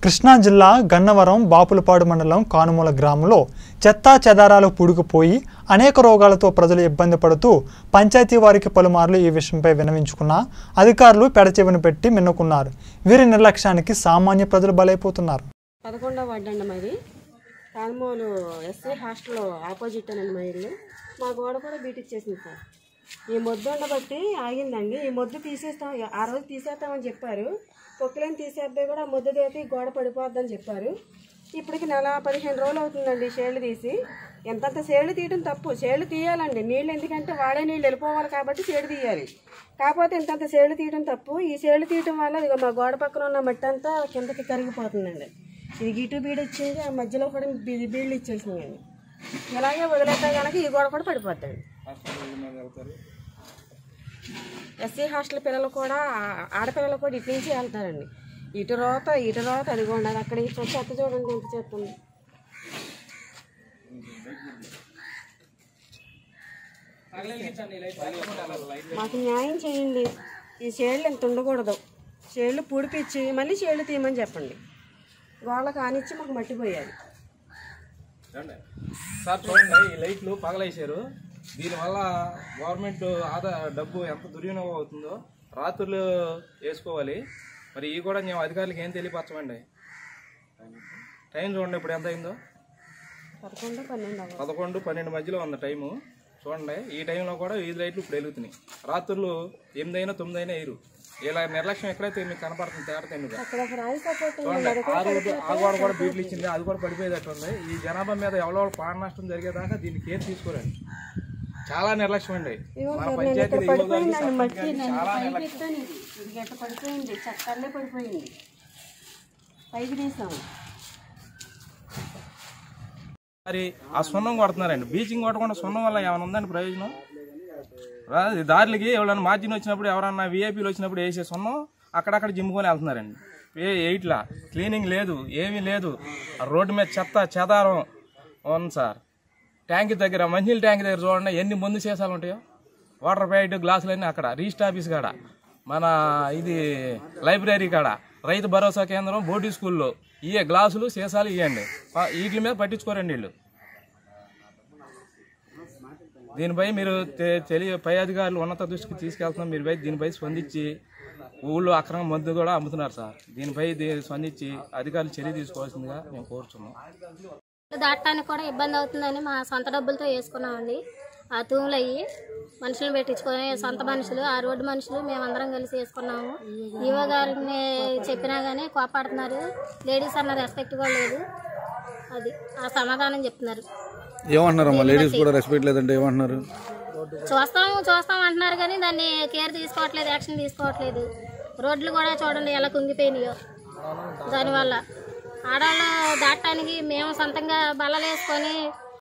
కృష్ణా జిల్లా గన్నవరం బాపులపాడు మండలం కానుమూల గ్రామంలో చెత్తా చెదారాలు పుడుకుపోయి అనేక రోగాలతో ప్రజలు ఇబ్బంది పడుతూ పంచాయతీ వారికి పలుమార్లు ఈ విషయంపై వినవించుకున్న అధికారులు పెడచెవిన పెట్టి మిన్నుకున్నారు వీరి నిర్లక్ష్యానికి సామాన్య ప్రజలు బలైపోతున్నారు పదకొండవ వార్డు అండి మాది కాన్మోలు ఎస్ఐ హాస్టల్ ఆపోజిట్ అనండి మా ఇల్లు మా గోడ కూడా బీటిచ్చేసింది సార్ ఈ మొద్దు ఉండబట్టి ఆగిందండి ఈ మొద్దు తీసేస్తాం ఆ రోజు తీసేస్తామని చెప్పారు పొక్కులేని తీసేద్దే కూడా మొద్దు తీసి గోడ పడిపోద్దని చెప్పారు ఇప్పటికి నెల పదిహేను రోజులు అవుతుందండి షేళ్ళు తీసి ఎంతంత షేళ్ళు తీయడం తప్పు షేళ్ళు తీయాలండి నీళ్ళు ఎందుకంటే వాడే నీళ్ళు వెళ్ళిపోవాలి కాబట్టి షేడు తీయాలి కాకపోతే ఇంతంత షేళ్ళు తీయడం తప్పు ఈ షేళ్ళు తీయడం వల్ల ఇదిగో మా గోడ పక్కన ఉన్న మట్టి అంతా కిందకి కరిగిపోతుందండి ఇది గిటు బీడు ఇచ్చింది ఆ మధ్యలో కూడా బీ- బీళ్ళు ఇచ్చేసిందండి ఇలాగే వదిలేస్తే కనుక ఈ గోడ కూడా పడిపోతాయి ఎస్సీ హాస్టల్ పిల్లలు కూడా ఆ- ఆడపిల్లలు కూడా ఇటు నుంచి వెళ్తారండి ఇటు రోత ఇటు రోత అదిగోండి అది అక్కడ ఈ చెత్త చూడండి ఎంత చెత్త ఉంది మాకు న్యాయం చేయండి ఈ షేళ్ళు ఎంత ఉండకూడదు షేళ్ళు పూడిపిచ్చి మళ్ళీ షేళ్ళు తీయమని చెప్పండి వాళ్ళ కానిచ్చి మాకు మట్టిపోయాలి చూడండి. సార్ చూడండి ఈ లైట్లు పగలేసారు దీనివల్ల గవర్నమెంట్ ఆదా డబ్బు ఎంత దుర్వినియోగం అవుతుందో రాత్రులు వేసుకోవాలి మరి ఇవి కూడా మేము అధికారులకు ఏం తెలియపరచమండి టైం చూడండి ఇప్పుడు ఎంత అయిందో పదకొండు పన్నెండు అవ్వాలి పదకొండు పన్నెండు మధ్యలో ఉంది టైము చూడండి ఈ టైంలో కూడా వీధి లైట్లు ఇప్పుడు వెలుగుతున్నాయి రాత్రులు ఎనిమిది అయినా తొమ్మిది అయినా వేయరు ఇలా నిర్లక్ష్యం ఎక్కడైతే మీకు కనపడుతుంది తేడా తెమ్మిది అక్కడ ఒక రాయి సపోర్ట్ ఉంది చూడండి ఆ రోడ్డు ఆ గోడ కూడా బీట్లు ఇచ్చింది అది కూడా పడిపోయేటట్టు ఉంది ఈ జనాభా మీద ఎవరో ప్రాణ నష్టం జరిగేదాకా దీన్ని కేర్ తీసుకోరండి చాలా నిర్లక్ష్యం అండి మన పంచాయతీ పడిపోయిందండి మట్టి పైకి ఎత్తాను ఇది ఇది గట్ట పడిపోయింది చక్కర్లే పడిపోయింది పైకి తీసాము మరి ఆ సున్నం కొడుతున్నారండి బీచింగ్ కొట్టకుండా సున్నం వల్ల ఏమైనా ఉందండి ప్రయోజనం రా- ఈ దారులకి ఎవరైనా మార్జిన్ వచ్చినప్పుడు ఎవరన్నా విఐపీలు వచ్చినప్పుడు వేసే సున్నం అక్కడక్కడ జిమ్ముకొని వెళ్తున్నారండి ఏ ఎయిట్లా క్లీనింగ్ లేదు ఏమీ లేదు ఆ రోడ్డు మీద చెత్త చెదారం ఉంది సార్ ట్యాంక్ దగ్గర మంచినీళ్ళ ట్యాంక్ దగ్గర చూడండి ఎన్ని మందు సీసాలు ఉంటాయో వాటర్ ప్యాకెట్ గ్లాసులన్నీ అక్కడ రిజిస్టర్ ఆఫీస్ కాడ మన ఇది లైబ్రరీ కాడ రైతు భరోసా కేంద్రం బోర్డు స్కూల్లో ఇవే గ్లాసులు సీసాలు ఇవ్వండి వీటి మీద పట్టించుకోరండి వీళ్ళు దీనిపై మీరు తె- తెలియ పై అధికారులు ఉన్నత దృష్టికి తీసుకెళ్తున్నాం మీరుపై దీనిపై స్పందించి ఊళ్ళో అక్రమ మందు కూడా అమ్ముతున్నారు సార్ దీనిపై దీ- స్పందించి అధికారులు చర్య తీసుకోవాల్సిందిగా మేము కోరుతున్నాం దాటడానికి కూడా ఇబ్బంది అవుతుందని మా సొంత డబ్బులతో వేసుకున్నామండి ఆ తూములు అయ్యి మనుషులు పెట్టించుకొని సొంత మనుషులు ఆ రోడ్డు మనుషులు మేమందరం కలిసి వేసుకున్నాము ఈవో గారిని చెప్పినా కానీ కోపాడుతున్నారు లేడీస్ అన్న రెస్పెక్ట్ కూడా లేదు అది ఆ సమాధానం చెప్తున్నారు ఏమంటున్నారమ్మా లేడీస్ కూడా రెస్పెక్ట్ లేదంటే ఏమంటున్నారు చూస్తాము చూస్తాం అంటున్నారు కానీ దాన్ని కేర్ తీసుకోవట్లేదు యాక్షన్ తీసుకోవట్లేదు రోడ్లు కూడా చూడండి ఎలా కుంగిపోయినాయో దానివల్ల ఆడవాళ్ళు దాటడానికి మేము సొంతంగా బల్లలు వేసుకొని